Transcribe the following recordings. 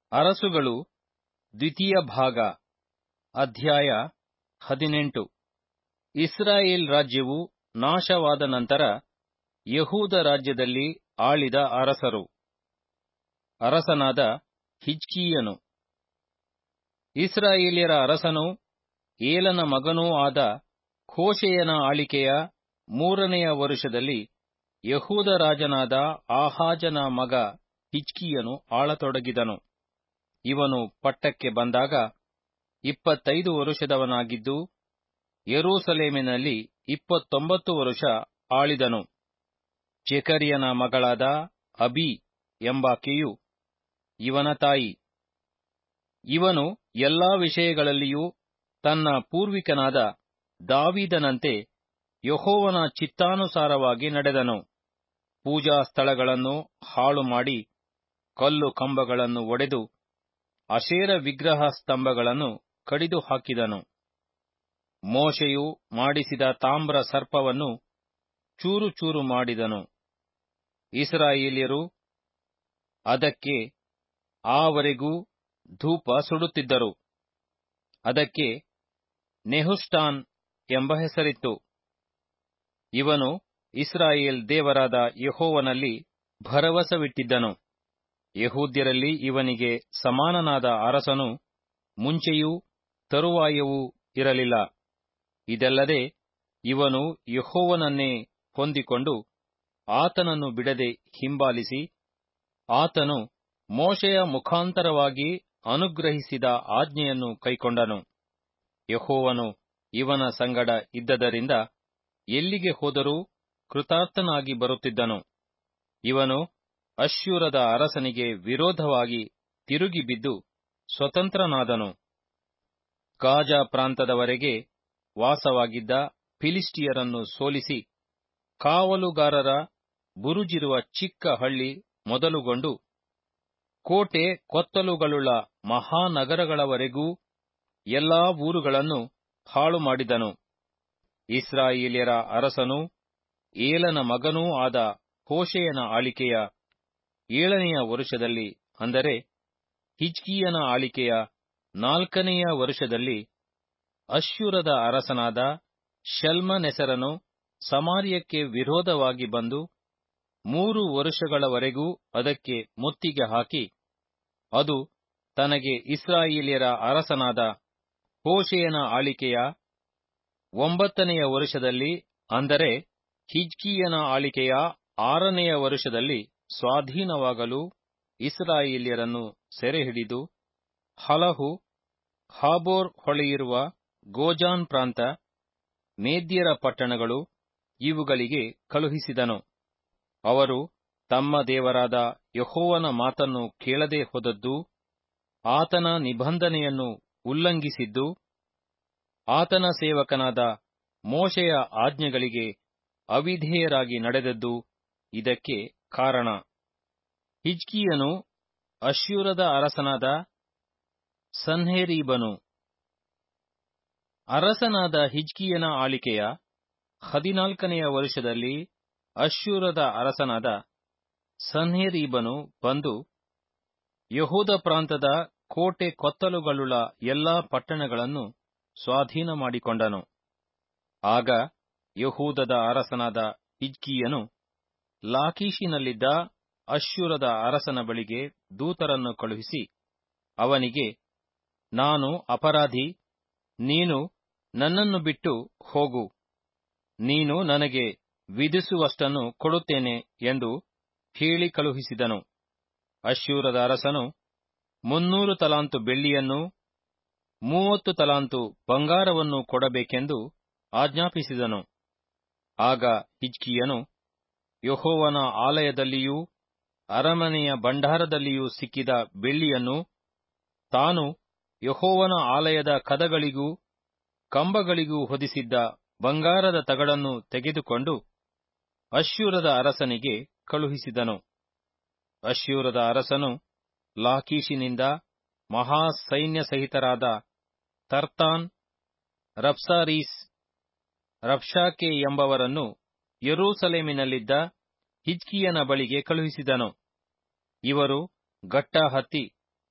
ಅರಸುಗಳು ದ್ವಿತೀಯ ಭಾಗ ಅಧ್ಯಾಯ ಹದಿನೆಂಟು ಇಸ್ರಾಯೇಲ್ ರಾಜ್ಯವು ನಾಶವಾದ ನಂತರ ಯಹೂದ ರಾಜ್ಯದಲ್ಲಿ ಆಳಿದ ಅರಸರು ಅರಸನಾದ ಹಿಜ್ಕೀಯನು ಇಸ್ರಾಯೇಲ್ಯರ ಅರಸನೂ ಏಲನ ಮಗನೂ ಆದ ಹೋಶೆಯನ ಆಳಿಕೆಯ ಮೂರನೆಯ ವರುಷದಲ್ಲಿ ಯಹೂದ ರಾಜನಾದ ಆಹಾಜನ ಮಗ ಹಿಜ್ಕೀಯನು ಆಳತೊಡಗಿದನು ಇವನು ಪಟ್ಟಕ್ಕೆ ಬಂದಾಗ ಇಪ್ಪತ್ತೈದು ವರುಷದವನಾಗಿದ್ದು ಯೆರೂಸಲೇಮಿನಲ್ಲಿ ಇಪ್ಪತ್ತೊಂಬತ್ತು ವರುಷ ಆಳಿದನು ಜೆಕರ್ಯನ ಮಗಳಾದ ಅಬಿ ಎಂಬಾಕೆಯು ಇವನ ತಾಯಿ ಇವನು ಎಲ್ಲಾ ವಿಷಯಗಳಲ್ಲಿಯೂ ತನ್ನ ಪೂರ್ವಿಕನಾದ ದಾವೀದನಂತೆ ಯಹೋವನ ಚಿತ್ತಾನುಸಾರವಾಗಿ ನಡೆದನು ಪೂಜಾ ಸ್ಥಳಗಳನ್ನು ಹಾಳು ಮಾಡಿ ಕಲ್ಲು ಕಂಬಗಳನ್ನು ಒಡೆದು ಅಶೇರ ವಿಗ್ರಹ ಸ್ತಂಭಗಳನ್ನು ಕಡಿದು ಹಾಕಿದನು ಮೋಶೆಯು ಮಾಡಿಸಿದ ತಾಮ್ರ ಸರ್ಪವನ್ನು ಚೂರು ಚೂರು ಮಾಡಿದನು ಇಸ್ರಾಯೇಲ್ಯರು ಅದಕ್ಕೆ ಆವರೆಗೂ ಧೂಪ ಸುಡುತ್ತಿದ್ದರು ಅದಕ್ಕೆ ನೆಹುಷ್ಟಾನ್ ಎಂಬ ಹೆಸರಿತ್ತು ಇವನು ಇಸ್ರಾಯೇಲ್ ದೇವರಾದ ಯಹೋವನಲ್ಲಿ ಭರವಸವಿಟ್ಟಿದ್ದನು ಯಹೂದ್ಯರಲ್ಲಿ ಇವನಿಗೆ ಸಮಾನನಾದ ಅರಸನು ಮುಂಚೆಯೂ ತರುವಾಯವೂ ಇರಲಿಲ್ಲ ಇದಲ್ಲದೆ ಇವನು ಯಹೋವನನ್ನೇ ಹೊಂದಿಕೊಂಡು ಆತನನ್ನು ಬಿಡದೆ ಹಿಂಬಾಲಿಸಿ ಆತನು ಮೋಶೆಯ ಮುಖಾಂತರವಾಗಿ ಅನುಗ್ರಹಿಸಿದ ಆಜ್ಞೆಯನ್ನು ಕೈಕೊಂಡನು ಯಹೋವನು ಇವನ ಸಂಗಡ ಇದ್ದದರಿಂದ ಎಲ್ಲಿಗೆ ಹೋದರೂ ಕೃತಾರ್ಥನಾಗಿ ಬರುತ್ತಿದ್ದನು ಇವನು ಅಶ್ಶೂರದ ಅರಸನಿಗೆ ವಿರೋಧವಾಗಿ ತಿರುಗಿ ಬಿದ್ದು ಸ್ವತಂತ್ರನಾದನು ಗಾಜಾ ಪ್ರಾಂತದವರೆಗೆ ವಾಸವಾಗಿದ್ದ ಫಿಲಿಸ್ಟಿಯರನ್ನು ಸೋಲಿಸಿ ಕಾವಲುಗಾರರ ಬುರುಜಿರುವ ಚಿಕ್ಕ ಹಳ್ಳಿ ಮೊದಲುಗೊಂಡು ಕೋಟೆ ಕೊತ್ತಲುಗಳುಳ್ಳ ಮಹಾನಗರಗಳವರೆಗೂ ಎಲ್ಲಾ ಊರುಗಳನ್ನು ಹಾಳು ಮಾಡಿದನು ಇಸ್ರಾಯೇಲ್ಯರ ಅರಸನೂ ಏಲನ ಮಗನೂ ಆದ ಹೋಶೆಯನ ಆಳಿಕೆಯ ಏಳನೆಯ ವರುಷದಲ್ಲಿ ಅಂದರೆ ಹಿಜ್ಕೀಯನ ಆಳಿಕೆಯ ನಾಲ್ಕನೆಯ ವರುಷದಲ್ಲಿ ಅಶ್ಶೂರದ ಅರಸನಾದ ಶಲ್ಮನೆಸರನು ಸಮಾರ್ಯಕ್ಕೆ ವಿರೋಧವಾಗಿ ಬಂದು ಮೂರು ವರುಷಗಳವರೆಗೂ ಅದಕ್ಕೆ ಮುತ್ತಿಗೆ ಹಾಕಿ ಅದು ತನಗೆ ಇಸ್ರಾಯೇಲ್ಯರ ಅರಸನಾದ ಹೋಶೆಯನ ಆಳಿಕೆಯ ಒಂಬತ್ತನೆಯ ವರುಷದಲ್ಲಿ ಅಂದರೆ ಹಿಜ್ಕೀಯನ ಆಳಿಕೆಯ ಆರನೆಯ ವರುಷದಲ್ಲಿ ಸ್ವಾಧೀನವಾಗಲು ಇಸ್ರಾಯೇಲ್ಯರನ್ನು ಸೆರೆಹಿಡಿದು ಹಲಹು ಹಾಬೋರ್ ಹೊಳೆಯಿರುವ ಗೋಜಾನ್ ಪ್ರಾಂತ ಮೇದ್ಯರ ಪಟ್ಟಣಗಳು ಇವುಗಳಿಗೆ ಕಳುಹಿಸಿದನು ಅವರು ತಮ್ಮ ದೇವರಾದ ಯಹೋವನ ಮಾತನ್ನು ಕೇಳದೆ ಹೋದದ್ದು ಆತನ ನಿಬಂಧನೆಯನ್ನು ಉಲ್ಲಂಘಿಸಿದ್ದು ಆತನ ಸೇವಕನಾದ ಮೋಶೆಯ ಆಜ್ಞೆಗಳಿಗೆ ಅವಿಧೇಯರಾಗಿ ನಡೆದದ್ದು ಇದಕ್ಕೆ ಕಾರಣ ಹಿಜ್ಕೀಯನು ಅಶ್ಶೂರದ ಅರಸನಾದ ಸನ್ಹೇರೀಬನು ಅರಸನಾದ ಹಿಜ್ಕೀಯನ ಆಳಿಕೆಯ ಹದಿನಾಲ್ಕನೆಯ ವರುಷದಲ್ಲಿ ಅಶ್ಶೂರದ ಅರಸನಾದ ಸನ್ಹೇರೀಬನು ಬಂದು ಯಹೂದ ಪ್ರಾಂತದ ಕೋಟೆ ಕೊತ್ತಲುಗಳುಳ್ಳ ಎಲ್ಲಾ ಪಟ್ಟಣಗಳನ್ನು ಸ್ವಾಧೀನ ಮಾಡಿಕೊಂಡನು ಆಗ ಯಹೂದದ ಅರಸನಾದ ಹಿಜ್ಕೀಯನು ಲಾಕೀಶಿನಲ್ಲಿದ್ದ ಅಶ್ಶೂರದ ಅರಸನ ಬಳಿಗೆ ದೂತರನ್ನು ಕಳುಹಿಸಿ ಅವನಿಗೆ ನಾನು ಅಪರಾಧಿ ನೀನು ನನ್ನನ್ನು ಬಿಟ್ಟು ಹೋಗು ನೀನು ನನಗೆ ವಿಧಿಸುವಷ್ಟನ್ನು ಕೊಡುತ್ತೇನೆ ಎಂದು ಹೇಳಿ ಕಳುಹಿಸಿದನು ಅಶ್ಶೂರದ ಅರಸನು ಮುನ್ನೂರು ತಲಾಂತು ಬೆಳ್ಳಿಯನ್ನೂ ಮೂವತ್ತು ತಲಾಂತು ಬಂಗಾರವನ್ನು ಕೊಡಬೇಕೆಂದು ಆಜ್ಞಾಪಿಸಿದನು ಆಗ ಹಿಜ್ಕೀಯನು ಯಹೋವನ ಆಲಯದಲ್ಲಿಯೂ ಅರಮನೆಯ ಭಂಡಾರದಲ್ಲಿಯೂ ಸಿಕ್ಕಿದ ಬೆಳ್ಳಿಯನ್ನು ತಾನು ಯಹೋವನ ಆಲಯದ ಕದಗಳಿಗೂ ಕಂಬಗಳಿಗೂ ಹೊದಿಸಿದ್ದ ಬಂಗಾರದ ತಗಡನ್ನು ತೆಗೆದುಕೊಂಡು ಅಶ್ಶೂರದ ಅರಸನಿಗೆ ಕಳುಹಿಸಿದನು ಅಶ್ಶೂರದ ಅರಸನು ಲಾಕೀಶಿನಿಂದ ಮಹಾಸೈನ್ಯ ಸಹಿತರಾದ ತರ್ತಾನ್ ರಬ್ಸಾರೀಸ್ ರಬ್ಷಾಕೆ ಎಂಬವರನ್ನು ಯೆರೂಸಲೇಮಿನಲ್ಲಿದ್ದ ಹಿಜ್ಕೀಯನ ಬಳಿಗೆ ಕಳುಹಿಸಿದನು ಇವರು ಗಟ್ಟ ಹತ್ತಿ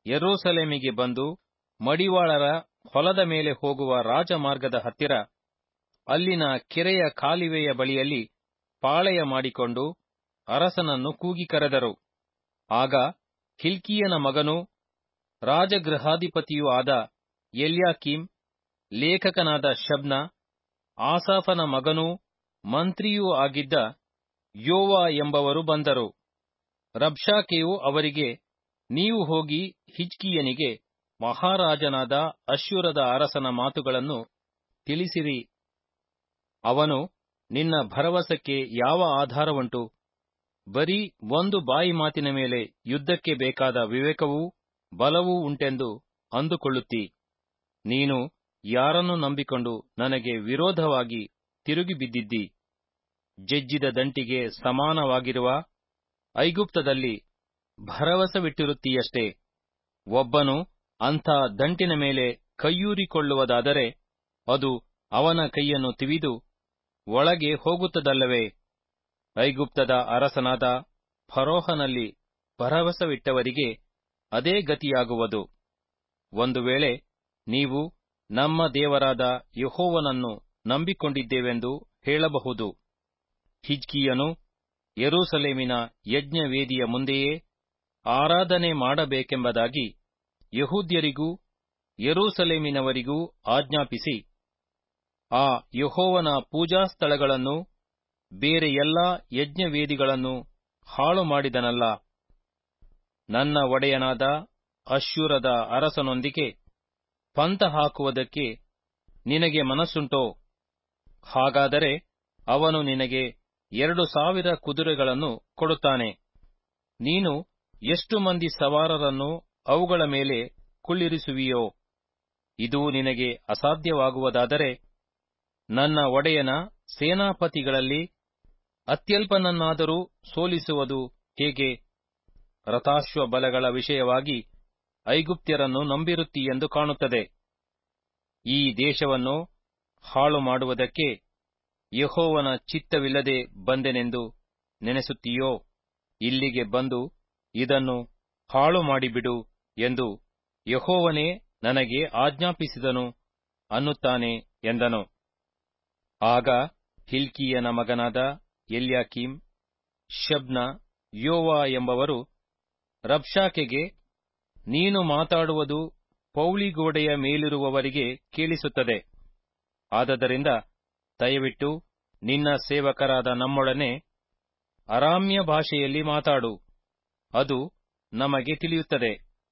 ಯೆರೂಸಲೇಮಿಗೆ ಬಂದು ಮಡಿವಾಳರ ಹೊಲದ ಮೇಲೆ ಹೋಗುವ ರಾಜಮಾರ್ಗದ ಹತ್ತಿರ ಅಲ್ಲಿನ ಕೆರೆಯ ಕಾಲುವೆಯ ಬಳಿಯಲ್ಲಿ ಪಾಳೆಯ ಮಾಡಿಕೊಂಡು ಅರಸನನ್ನು ಕೂಗಿ ಕರೆದರು ಆಗ ಹಿಲ್ಕೀಯನ ಮಗನೂ ರಾಜಗೃಹಾಧಿಪತಿಯೂ ಆದ ಎಲ್ಯಾಕೀಮ್ ಲೇಖಕನಾದ ಶಬ್ನ ಆಸಾಫನ ಮಗನೂ ಮಂತ್ರಿಯೂ ಆಗಿದ್ದ ಯೋವ ಎಂಬವರು ಬಂದರು ರಬ್ಷಾಕೆಯು ಅವರಿಗೆ ನೀವು ಹೋಗಿ ಹಿಜ್ಕೀಯನಿಗೆ ಮಹಾರಾಜನಾದ ಅಶ್ಶೂರದ ಅರಸನ ಮಾತುಗಳನ್ನು ತಿಳಿಸಿರಿ ಅವನು ನಿನ್ನ ಭರವಸಕ್ಕೆ ಯಾವ ಆಧಾರವುಂಟು ಬರೀ ಒಂದು ಬಾಯಿ ಮಾತಿನ ಮೇಲೆ ಯುದ್ಧಕ್ಕೆ ಬೇಕಾದ ವಿವೇಕವೂ ಬಲವೂ ಉಂಟೆಂದು ಅಂದುಕೊಳ್ಳುತ್ತೀ ನೀನು ಯಾರನ್ನು ನಂಬಿಕೊಂಡು ನನಗೆ ವಿರೋಧವಾಗಿ ತಿರುಗಿ ಬಿದ್ದಿದ್ದಿ ಜಜ್ಜಿದ ದಂಟಿಗೆ ಸಮಾನವಾಗಿರುವ ಐಗುಪ್ತದಲ್ಲಿ ಭರವಸವಿಟ್ಟಿರುತ್ತೀಯಷ್ಟೇ ಒಬ್ಬನು ಅಂಥ ದಂಟಿನ ಮೇಲೆ ಕೈಯೂರಿಕೊಳ್ಳುವುದಾದರೆ ಅದು ಅವನ ಕೈಯನ್ನು ತಿವಿದು ಒಳಗೆ ಹೋಗುತ್ತದಲ್ಲವೇ ಐಗುಪ್ತದ ಅರಸನಾದ ಫರೋಹನಲ್ಲಿ ಭರವಸವಿಟ್ಟವರಿಗೆ ಅದೇ ಗತಿಯಾಗುವುದು ಒಂದು ವೇಳೆ ನೀವು ನಮ್ಮ ದೇವರಾದ ಯಹೋವನನ್ನು ನಂಬಿಕೊಂಡಿದ್ದೇವೆಂದು ಹೇಳಬಹುದು ಹಿಜ್ಕೀಯನು ಯೆರೂಸಲೇಮಿನ ಯಜ್ಞವೇದಿಯ ಮುಂದೆಯೇ ಆರಾಧನೆ ಮಾಡಬೇಕೆಂಬುದಾಗಿ ಯಹೂದ್ಯರಿಗೂ ಯೆರೂಸಲೇಮಿನವರಿಗೂ ಆಜ್ಞಾಪಿಸಿ ಆ ಯಹೋವನ ಪೂಜಾಸ್ಥಳಗಳನ್ನು ಬೇರೆ ಎಲ್ಲಾ ಯಜ್ಞವೇದಿಗಳನ್ನು ಹಾಳು ಮಾಡಿದನಲ್ಲ ನನ್ನ ಒಡೆಯನಾದ ಅಶ್ಶೂರದ ಅರಸನೊಂದಿಗೆ ಪಂಥ ಹಾಕುವುದಕ್ಕೆ ನಿನಗೆ ಮನಸ್ಸುಂಟೋ ಹಾಗಾದರೆ ಅವನು ನಿನಗೆ ಎರಡು ಸಾವಿರ ಕುದುರೆಗಳನ್ನು ಕೊಡುತ್ತಾನೆ ನೀನು ಎಷ್ಟು ಮಂದಿ ಸವಾರರನ್ನು ಅವುಗಳ ಮೇಲೆ ಕುಳ್ಳಿರಿಸುವಿಯೋ ಇದು ನಿನಗೆ ಅಸಾಧ್ಯವಾಗುವುದಾದರೆ ನನ್ನ ಒಡೆಯನ ಸೇನಾಪತಿಗಳಲ್ಲಿ ಅತ್ಯಲ್ಪನನ್ನಾದರೂ ಸೋಲಿಸುವುದು ಹೇಗೆ ರಥಾಶ್ವ ಬಲಗಳ ವಿಷಯವಾಗಿ ಐಗುಪ್ತ್ಯರನ್ನು ನಂಬಿರುತ್ತೀಯೆಂದು ಕಾಣುತ್ತದೆ ಈ ದೇಶವನ್ನು ಹಾಳು ಮಾಡುವುದಕ್ಕೆ ಯಹೋವನ ಚಿತ್ತವಿಲ್ಲದೆ ಬಂದೆನೆಂದು ನೆನೆಸುತ್ತೀಯೋ ಇಲ್ಲಿಗೆ ಬಂದು ಇದನ್ನು ಹಾಳು ಮಾಡಿಬಿಡು ಎಂದು ಯಹೋವನೇ ನನಗೆ ಆಜ್ಞಾಪಿಸಿದನು ಅನ್ನುತ್ತಾನೆ ಎಂದನು ಆಗ ಹಿಲ್ಕೀಯನ ಮಗನಾದ ಎಲ್ಯಾಕೀಮ್ ಶಬ್ನ ಯೋವ ಎಂಬವರು ರಬ್ಷಾಕೆಗೆ ನೀನು ಮಾತಾಡುವುದು ಪೌಳಿಗೋಡೆಯ ಮೇಲಿರುವವರಿಗೆ ಕೇಳಿಸುತ್ತದೆ ಆದದರಿಂದ ದಯವಿಟ್ಟು ನಿನ್ನ ಸೇವಕರಾದ ನಮ್ಮೊಡನೆ ಅರಾಮ್ಯ ಭಾಷೆಯಲ್ಲಿ ಮಾತಾಡು ಅದು ನಮಗೆ ತಿಳಿಯುತ್ತದೆ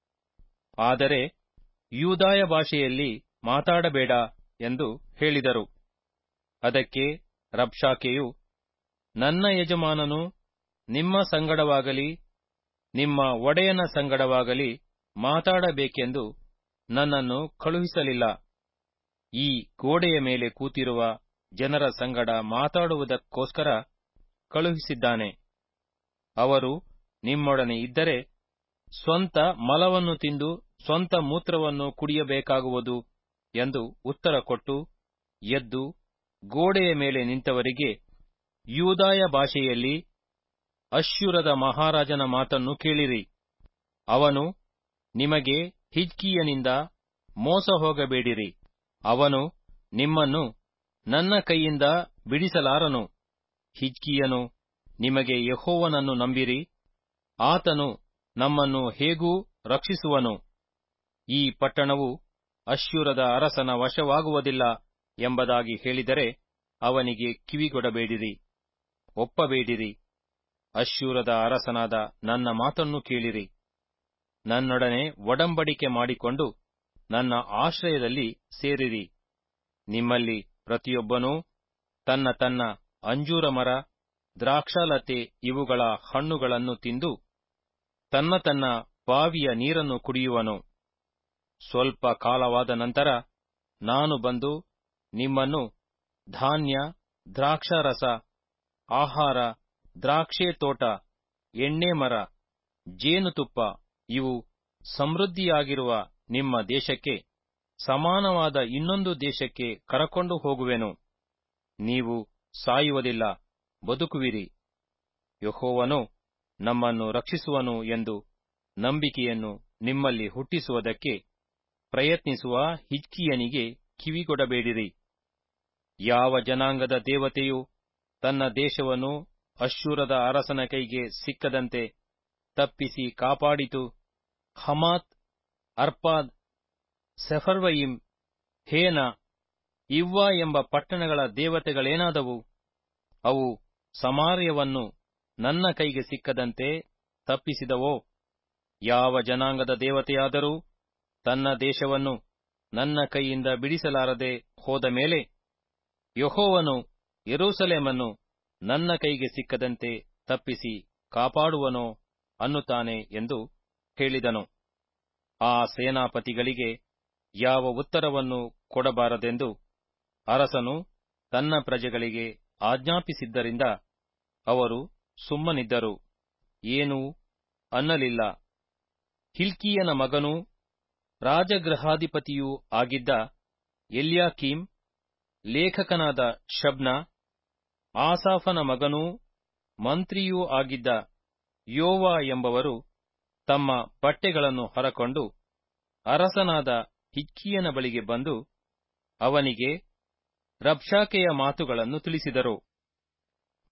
ಆದರೆ ಯೂದಾಯ ಭಾಷೆಯಲ್ಲಿ ಮಾತಾಡಬೇಡ ಎಂದು ಹೇಳಿದರು ಅದಕ್ಕೆ ರಬ್ಷಾಕೆಯು ನನ್ನ ಯಜಮಾನನು ನಿಮ್ಮ ಸಂಗಡವಾಗಲಿ ನಿಮ್ಮ ಒಡೆಯನ ಸಂಗಡವಾಗಲಿ ಮಾತಾಡಬೇಕೆಂದು ನನ್ನನ್ನು ಕಳುಹಿಸಲಿಲ್ಲ ಈ ಗೋಡೆಯ ಮೇಲೆ ಕೂತಿರುವ ಜನರ ಸಂಗಡ ಮಾತಾಡುವುದಕ್ಕೋಸ್ಕರ ಕಳುಹಿಸಿದ್ದಾನೆ ಅವರು ನಿಮ್ಮೊಡನೆ ಇದ್ದರೆ ಸ್ವಂತ ಮಲವನ್ನು ತಿಂದು ಸ್ವಂತ ಮೂತ್ರವನ್ನು ಕುಡಿಯಬೇಕಾಗುವುದು ಎಂದು ಉತ್ತರ ಕೊಟ್ಟು ಎದ್ದು ಗೋಡೆಯ ಮೇಲೆ ನಿಂತವರಿಗೆ ಯೂದಾಯ ಭಾಷೆಯಲ್ಲಿ ಅಶ್ಶೂರದ ಮಹಾರಾಜನ ಮಾತನ್ನು ಕೇಳಿರಿ ಅವನು ನಿಮಗೆ ಹಿಜ್ಕೀಯನಿಂದ ಮೋಸ ಹೋಗಬೇಡಿರಿ ಅವನು ನಿಮ್ಮನ್ನು ನನ್ನ ಕೈಯಿಂದ ಬಿಡಿಸಲಾರನು ಹಿಜ್ಕೀಯನು ನಿಮಗೆ ಯಹೋವನನ್ನು ನಂಬಿರಿ ಆತನು ನಮ್ಮನ್ನು ಹೇಗೂ ರಕ್ಷಿಸುವನು ಈ ಪಟ್ಟಣವು ಅಶ್ಶೂರದ ಅರಸನ ವಶವಾಗುವುದಿಲ್ಲ ಎಂಬುದಾಗಿ ಹೇಳಿದರೆ ಅವನಿಗೆ ಕಿವಿಗೊಡಬೇಡಿರಿ ಒಪ್ಪಬೇಡಿರಿ ಅಶ್ಶೂರದ ಅರಸನಾದ ನನ್ನ ಮಾತನ್ನು ಕೇಳಿರಿ ನನ್ನೊಡನೆ ಒಡಂಬಡಿಕೆ ಮಾಡಿಕೊಂಡು ನನ್ನ ಆಶ್ರಯದಲ್ಲಿ ಸೇರಿರಿ ನಿಮ್ಮಲ್ಲಿ ಪ್ರತಿಯೊಬ್ಬನೂ ತನ್ನ ತನ್ನ ಅಂಜೂರ ಮರ ದ್ರಾಕ್ಷಾಲತೆ ಇವುಗಳ ಹಣ್ಣುಗಳನ್ನು ತಿಂದು ತನ್ನ ತನ್ನ ಬಾವಿಯ ನೀರನ್ನು ಕುಡಿಯುವನು ಸ್ವಲ್ಪ ಕಾಲವಾದ ನಂತರ ನಾನು ಬಂದು ನಿಮ್ಮನ್ನು ಧಾನ್ಯ ದ್ರಾಕ್ಷಾರಸ ಆಹಾರ ದ್ರಾಕ್ಷೆ ತೋಟ ಎಣ್ಣೆ ಮರ ಜೇನುತುಪ್ಪ ಇವು ಸಮೃದ್ಧಿಯಾಗಿರುವ ನಿಮ್ಮ ದೇಶಕ್ಕೆ ಸಮಾನವಾದ ಇನ್ನೊಂದು ದೇಶಕ್ಕೆ ಕರಕೊಂಡು ಹೋಗುವೆನು ನೀವು ಸಾಯುವುದಿಲ್ಲ ಬದುಕುವಿರಿ ಯಹೋವನು ನಮ್ಮನ್ನು ರಕ್ಷಿಸುವನು ಎಂದು ನಂಬಿಕೆಯನ್ನು ನಿಮ್ಮಲ್ಲಿ ಹುಟ್ಟಿಸುವುದಕ್ಕೆ ಪ್ರಯತ್ನಿಸುವ ಹಿಜ್ಕಿಯನಿಗೆ ಕಿವಿಗೊಡಬೇಡಿರಿ ಯಾವ ಜನಾಂಗದ ದೇವತೆಯು ತನ್ನ ದೇಶವನ್ನು ಅಶ್ಶೂರದ ಅರಸನ ಕೈಗೆ ಸಿಕ್ಕದಂತೆ ತಪ್ಪಿಸಿ ಕಾಪಾಡಿತು Hamath Arpad Sepharvaim Hena Ivvah ಎಂಬ ಪಟ್ಟಣಗಳ ದೇವತೆಗಳೇನಾದವು ಅವು ಸಮಾರ್ಯವನ್ನು ನನ್ನ ಕೈಗೆ ಸಿಕ್ಕದಂತೆ ತಪ್ಪಿಸಿದವೋ ಯಾವ ಜನಾಂಗದ ದೇವತೆಯಾದರೂ ತನ್ನ ದೇಶವನ್ನು ನನ್ನ ಕೈಯಿಂದ ಬಿಡಿಸಲಾರದೆ ಹೋದ ಮೇಲೆ ಯಹೋವನು ಯೆರೂಸಲೇಮನ್ನು ನನ್ನ ಕೈಗೆ ಸಿಕ್ಕದಂತೆ ತಪ್ಪಿಸಿ ಕಾಪಾಡುವನೋ ಅನ್ನುತ್ತಾನೆ ಎಂದು ಹೇಳಿದನು ಆ ಸೇನಾಪತಿಗಳಿಗೆ ಯಾವ ಉತ್ತರವನ್ನು ಕೊಡಬಾರದೆಂದು ಅರಸನು ತನ್ನ ಪ್ರಜೆಗಳಿಗೆ ಆಜ್ಞಾಪಿಸಿದ್ದರಿಂದ ಅವರು ಸುಮ್ಮನಿದ್ದರು ಏನೂ ಅನ್ನಲಿಲ್ಲ ಹಿಲ್ಕೀಯನ ಮಗನೂ ರಾಜಗೃಹಾಧಿಪತಿಯೂ ಆಗಿದ್ದ ಎಲ್ಯಾಕೀಮ್ ಲೇಖಕನಾದ ಶಬ್ನ ಆಸಾಫನ ಮಗನೂ ಮಂತ್ರಿಯೂ ಆಗಿದ್ದ ಯೋವ ಎಂಬವರು ತಮ್ಮ ಬಟ್ಟೆಗಳನ್ನು ಹೊರಕೊಂಡು ಅರಸನಾದ ಹಿಜ್ಕೀಯನ ಬಳಿಗೆ ಬಂದು ಅವನಿಗೆ ರಬ್ಷಾಕೆಯ ಮಾತುಗಳನ್ನು ತಿಳಿಸಿದರು